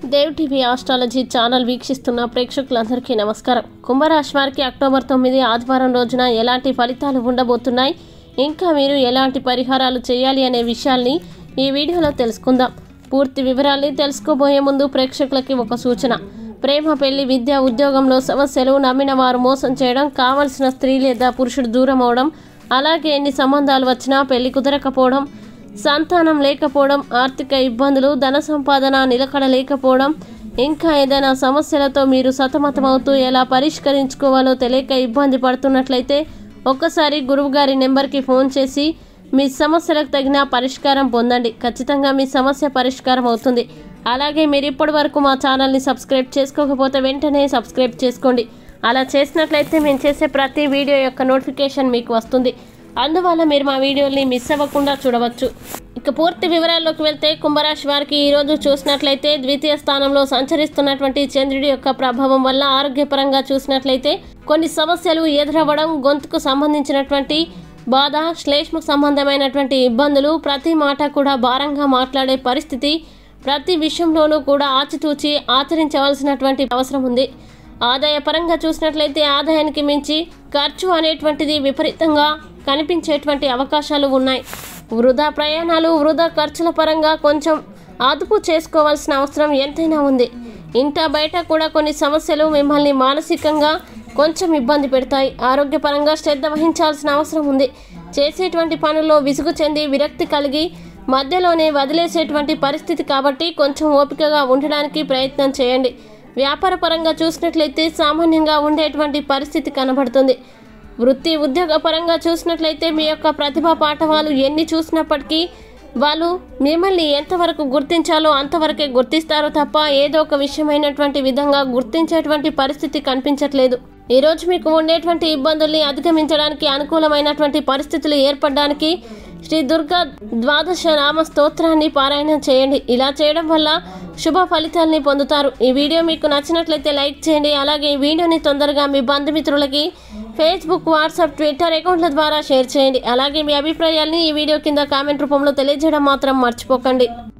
Dev TV astrology channel వీక్షిస్తున్న ప్రేక్షకులందరికీ నమస్కారం కుంభరాశి వారికి అక్టోబర్ తొమ్మిది ఆదివారం రోజున ఎలాంటి ఫలితాలు ఉండబోతున్నాయి ఇంకా మీరు ఎలాంటి పరిహారాలు చేయాలి అనే విషయాల్ని ఈ వీడియోలో తెలుసుకుందాం పూర్తి వివరాల్ని తెలుసుకోబోయే ముందు ప్రేక్షకులకి ఒక సూచన ప్రేమ పెళ్లి విద్య ఉద్యోగంలో సమస్యలు నమ్మిన వారు మోసం చేయడం కావలసిన స్త్రీ లేదా పురుషుడు దూరం అవడం అలాగే ఎన్ని సంబంధాలు వచ్చినా పెళ్లి కుదరకపోవడం సంతానం లేకపోవడం ఆర్థిక ఇబ్బందులు ధన సంపాదన నిలకడ లేకపోవడం ఇంకా ఏదైనా సమస్యలతో మీరు సతమతమవుతూ ఎలా పరిష్కరించుకోవాలో తెలియక ఇబ్బంది పడుతున్నట్లయితే ఒక్కసారి గురువుగారి నెంబర్కి ఫోన్ చేసి మీ సమస్యలకు తగిన పరిష్కారం పొందండి ఖచ్చితంగా మీ సమస్య పరిష్కారం అవుతుంది అలాగే మీరు ఇప్పటి వరకు మా ఛానల్ని సబ్స్క్రైబ్ చేసుకోకపోతే వెంటనే సబ్స్క్రైబ్ చేసుకోండి అలా చేసినట్లయితే మేము చేసే ప్రతి వీడియో యొక్క నోటిఫికేషన్ మీకు వస్తుంది అందువల్ల మీరు మా వీడియోని మిస్ అవ్వకుండా చూడవచ్చు ఇక పూర్తి వివరాల్లోకి వెళ్తే కుంభరాశి వారికి ఈరోజు చూసినట్లయితే ద్వితీయ స్థానంలో సంచరిస్తున్నటువంటి చంద్రుడి యొక్క ప్రభావం వల్ల ఆరోగ్యపరంగా చూసినట్లయితే కొన్ని సమస్యలు ఎదురవ్వడం గొంతుకు సంబంధించినటువంటి బాధ శ్లేష్మ సంబంధమైనటువంటి ఇబ్బందులు ప్రతి మాట కూడా భారంగా మాట్లాడే పరిస్థితి ప్రతి విషయంలోనూ కూడా ఆచితూచి ఆచరించవలసినటువంటి అవసరం ఉంది ఆదాయ పరంగా చూసినట్లయితే ఆదాయానికి మించి ఖర్చు అనేటువంటిది విపరీతంగా కనిపించేటువంటి అవకాశాలు ఉన్నాయి వృధా ప్రయాణాలు వృధా ఖర్చుల పరంగా కొంచెం అదుపు చేసుకోవాల్సిన అవసరం ఎంతైనా ఉంది ఇంట బయట కూడా కొన్ని సమస్యలు మిమ్మల్ని మానసికంగా కొంచెం ఇబ్బంది పెడతాయి ఆరోగ్యపరంగా శ్రద్ధ వహించాల్సిన అవసరం ఉంది చేసేటువంటి పనుల్లో విసుగు చెంది విరక్తి కలిగి మధ్యలోనే వదిలేసేటువంటి పరిస్థితి కాబట్టి కొంచెం ఓపికగా ఉండడానికి ప్రయత్నం చేయండి వ్యాపార పరంగా చూసినట్లయితే సామాన్యంగా ఉండేటువంటి పరిస్థితి కనబడుతుంది వృత్తి ఉద్యోగ పరంగా చూసినట్లయితే మీ యొక్క ప్రతిభా పాఠవాలు ఎన్ని చూసినప్పటికీ వాళ్ళు మిమ్మల్ని ఎంతవరకు గుర్తించాలో అంతవరకే గుర్తిస్తారో తప్ప ఏదో ఒక విషయమైనటువంటి విధంగా గుర్తించేటువంటి పరిస్థితి కనిపించట్లేదు ఈ రోజు మీకు ఉండేటువంటి ఇబ్బందుల్ని అధిగమించడానికి అనుకూలమైనటువంటి పరిస్థితులు ఏర్పడడానికి శ్రీ దుర్గా ద్వాదశ నామ స్తోత్రాన్ని పారాయణం చేయండి ఇలా చేయడం వల్ల శుభ ఫలితాల్ని పొందుతారు ఈ వీడియో మీకు నచ్చినట్లయితే లైక్ చేయండి అలాగే ఈ వీడియోని తొందరగా మీ బంధుమిత్రులకి ఫేస్బుక్ వాట్సాప్ ట్విట్టర్ అకౌంట్ల ద్వారా షేర్ చేయండి అలాగే మీ అభిప్రాయాల్ని ఈ వీడియో కింద కామెంట్ రూపంలో తెలియజేయడం మాత్రం మర్చిపోకండి